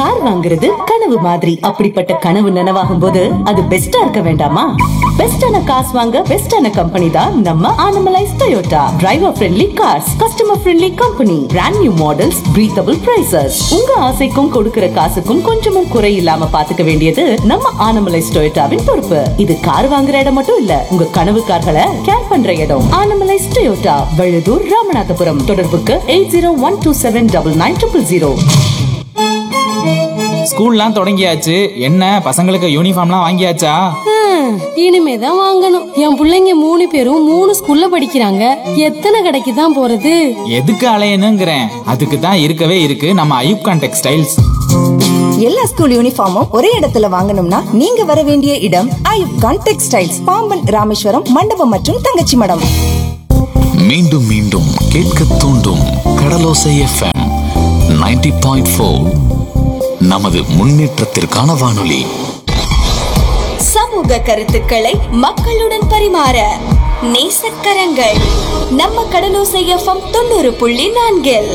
car வாங்குறது கனவு மாதிரி அப்படிப்பட்ட கனவு நனவாகும் போது அது பெஸ்டா இருக்க வேண்டாமா பெஸ்டான காசு வாங்க பெஸ்டான கம்பெனி தான் நம்ம Anamalais Toyota driver friendly cars customer friendly company brand new models breathable prices உங்க ஆசைக்கும் கொடுக்கிற காசுக்கும் கொஞ்சமும் குறை இல்லாம பாத்துக்க வேண்டியது நம்ம ஆனமலைஸ் டொயோட்டாவின் பொறுப்பு இது கார் வாங்குற இடம் மட்டும் இல்ல உங்க கனவு கார்களை கேர் பண்ற இடம் ஆனமலைஸ் டொயோட்டா வழுதூர் ராமநாதபுரம் தொடர்புக்கு eight zero one two seven double nine triple zero ஸ்கூல்லாம் தொடங்கியாச்சு என்ன பசங்களுக்கு யூனிஃபார்ம்லாம் வாங்கியாச்சா ஹம், இனிமேதான் வாங்கணும் என் புள்ளைங்க மூணு பேரும் மூணு ஸ்கூல்ல படிக்கிறாங்க எத்தனை கடைக்கு தான் போறது எதுக்கு அலையணுங்கிறேன் அதுக்கு தான் இருக்கவே இருக்கு நம்ம ஐயூப்கான் டெக்ஸ்டைல்ஸ் எல்லா ஸ்கூல் யூனிஃபார்மும் ஒரே இடத்துல வாங்கணும்னா நீங்க வர வேண்டிய இடம் ஐயூப் கான் டெக்ஸ்டைல்ஸ் பாம்பன் ராமேஸ்வரம் மண்டபம் மற்றும் தங்கச்சி மடம் மீண்டும் மீண்டும் கேட்க தூண்டும் கடலோசை எஃப்எம் 90.4 பாயிண்ட் நமது முன்னேற்றத்திற்கான வானொலி சமூக கருத்துக்களை மக்களுடன் பரிமாற நேசக்கரங்கள் நம்ம கடலோசை எஃப்எம் தொண்ணூறு புள்ளி நான்கில்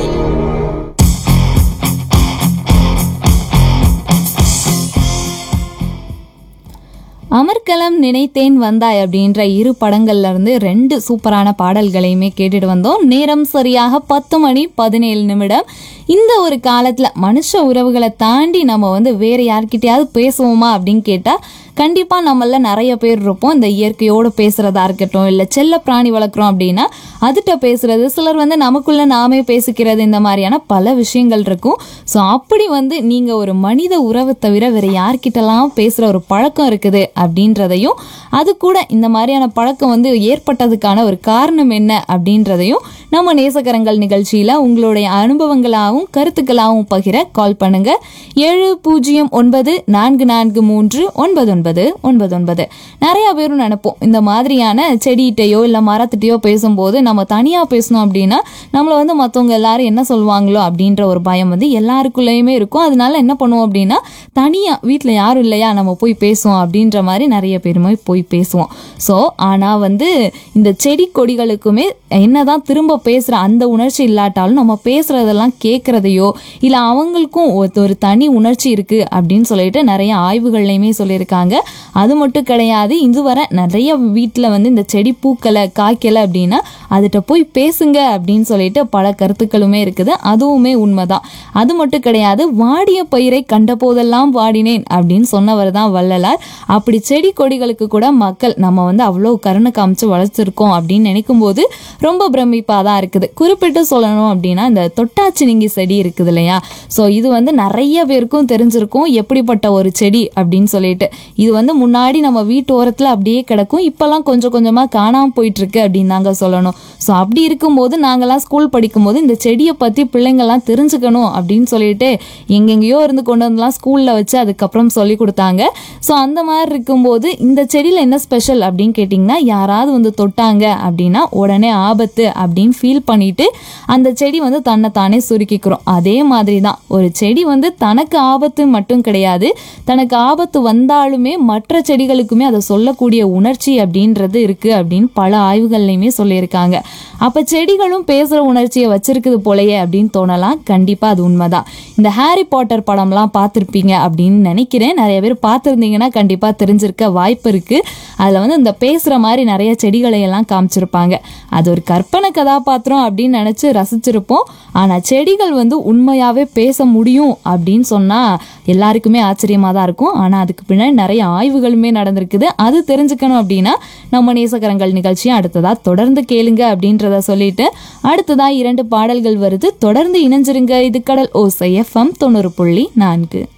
அமர்கலம் நினைத்தேன் வந்தாய் அப்படின்ற இரு படங்கள்ல இருந்து ரெண்டு சூப்பரான பாடல்களையுமே கேட்டுட்டு வந்தோம் நேரம் சரியாக பத்து மணி பதினேழு நிமிடம் இந்த ஒரு காலத்துல மனுஷ உறவுகளை தாண்டி நம்ம வந்து வேற யார்கிட்டயாவது பேசுவோமா அப்படின்னு கேட்டா கண்டிப்பா நம்மள நிறைய பேர் இருப்போம் இந்த இயற்கையோடு பேசுறதா இருக்கட்டும் இல்ல செல்ல பிராணி வளர்க்குறோம் அப்படின்னா அதுகிட்ட பேசுறது சிலர் வந்து நமக்குள்ள நாமே பேசிக்கிறது இந்த மாதிரியான பல விஷயங்கள் இருக்கும் ஸோ அப்படி வந்து நீங்க ஒரு மனித உறவை தவிர வேற யார்கிட்டலாம் பேசுற ஒரு பழக்கம் இருக்குது அப்படின்றதையும் அது கூட இந்த மாதிரியான பழக்கம் வந்து ஏற்பட்டதுக்கான ஒரு காரணம் என்ன அப்படின்றதையும் நம்ம நேசகரங்கள் நிகழ்ச்சியில உங்களுடைய அனுபவங்களாகவும் கருத்துக்களாகவும் பகிர கால் பண்ணுங்க ஏழு பூஜ்ஜியம் ஒன்பது நான்கு நான்கு மூன்று ஒன்பது ஒன்பது ஒன்பது ஒன்பது நிறைய பேரும் நினைப்போம் இந்த மாதிரியான செடிகிட்டையோ இல்லை மரத்துட்டையோ பேசும்போது நம்ம தனியாக பேசணும் அப்படின்னா நம்மளை வந்து மற்றவங்க எல்லாரும் என்ன சொல்லுவாங்களோ அப்படின்ற ஒரு பயம் வந்து எல்லாருக்குள்ளேயுமே இருக்கும் அதனால என்ன பண்ணுவோம் அப்படின்னா தனியாக வீட்டில் யாரும் இல்லையா நம்ம போய் பேசுவோம் அப்படின்ற மாதிரி நிறைய பேருமே போய் பேசுவோம் ஸோ ஆனால் வந்து இந்த செடி கொடிகளுக்குமே என்னதான் திரும்ப பேசுகிற அந்த உணர்ச்சி இல்லாட்டாலும் நம்ம பேசுகிறதெல்லாம் கேட்குறதையோ இல்லை அவங்களுக்கும் ஒரு- ஒரு தனி உணர்ச்சி இருக்குது அப்படின்னு சொல்லிட்டு நிறைய ஆய்வுகள்லையுமே சொல்லியிருக்காங்க அது மட்டும் கிடையாது இதுவரை நிறைய வீட்டில் வந்து இந்த செடி பூக்களை காய்க்கலை அப்படின்னா அதுகிட்ட போய் பேசுங்க அப்படின்னு சொல்லிட்டு பல கருத்துக்களுமே இருக்குது அதுவுமே உண்மைதான் அது மட்டும் கிடையாது வாடிய பயிரை கண்ட போதெல்லாம் வாடினேன் அப்படின்னு சொன்னவர் தான் வள்ளலார் அப்படி செடி கொடிகளுக்கு கூட மக்கள் நம்ம வந்து அவ்வளோ கருணை காமிச்சு வளர்த்துருக்கோம் அப்படின்னு நினைக்கும் போது ரொம்ப பிரமிப்பாக தான் இருக்குது குறிப்பிட்டு சொல்லணும் அப்படின்னா இந்த தொட்டாச்சினிங்கி செடி இருக்குது இல்லையா ஸோ இது வந்து நிறைய பேருக்கும் தெரிஞ்சிருக்கும் எப்படிப்பட்ட ஒரு செடி அப்படின்னு சொல்லிட்டு இது வந்து முன்னாடி நம்ம வீட்டு ஓரத்தில் அப்படியே கிடக்கும் இப்போல்லாம் கொஞ்சம் கொஞ்சமாக காணாமல் போயிட்டு இருக்கு அப்படின்னு தாங்க சொல்லணும் ஸோ அப்படி இருக்கும்போது நாங்கள்லாம் ஸ்கூல் படிக்கும்போது இந்த செடியை பற்றி பிள்ளைங்கள்லாம் தெரிஞ்சுக்கணும் அப்படின்னு சொல்லிட்டு எங்கெங்கேயோ இருந்து கொண்டு வந்துலாம் ஸ்கூலில் வச்சு அதுக்கப்புறம் சொல்லி கொடுத்தாங்க ஸோ அந்த மாதிரி இருக்கும்போது இந்த செடியில் என்ன ஸ்பெஷல் அப்படின்னு கேட்டிங்கன்னா யாராவது வந்து தொட்டாங்க அப்படின்னா உடனே ஆபத்து அப்படின்னு ஃபீல் பண்ணிட்டு அந்த செடி வந்து தன்னை தானே சுருக்கிக்கிறோம் அதே மாதிரி தான் ஒரு செடி வந்து தனக்கு ஆபத்து மட்டும் கிடையாது தனக்கு ஆபத்து வந்தாலுமே மற்ற செடிகளுக்குமே அதை சொல்லக்கூடிய உணர்ச்சி அப்படின்றது இருக்கு அப்படின்னு பல ஆய்வுகள்லையுமே சொல்லியிருக்காங்க அப்ப செடிகளும் பேசுற உணர்ச்சியை வச்சிருக்குது போலயே அப்படின்னு தோணலாம் கண்டிப்பா அது உண்மைதான் இந்த ஹாரி பாட்டர் படம்லாம் பார்த்துருப்பீங்க அப்படின்னு நினைக்கிறேன் நிறைய பேர் பார்த்துருந்தீங்கன்னா கண்டிப்பா தெரிஞ்சிருக்க வாய்ப்பு இருக்கு அதுல வந்து இந்த பேசுற மாதிரி நிறைய செடிகளை எல்லாம் காமிச்சிருப்பாங்க அது ஒரு கற்பனை கதாபாத்திரம் அப்படின்னு நினைச்சு ரசிச்சிருப்போம் ஆனா செடிகள் வந்து உண்மையாவே பேச முடியும் அப்படின்னு சொன்னா எல்லாருக்குமே ஆச்சரியமா தான் இருக்கும் ஆனா அதுக்கு பின்னாடி நிறைய ஆய்வுகளுமே நடந்திருக்குது அது தெரிஞ்சுக்கணும் அப்படின்னா நம்ம நேசகரங்கள் நிகழ்ச்சியை அடுத்ததா தொடர்ந்து கேளுங்க அப்படின்றத சொல்லிட்டு அடுத்ததா இரண்டு பாடல்கள் வருது தொடர்ந்து இணைஞ்சிருங்க இது கடல் ஓசை எஃப்எம் தொண்ணூறு புள்ளி நான்கு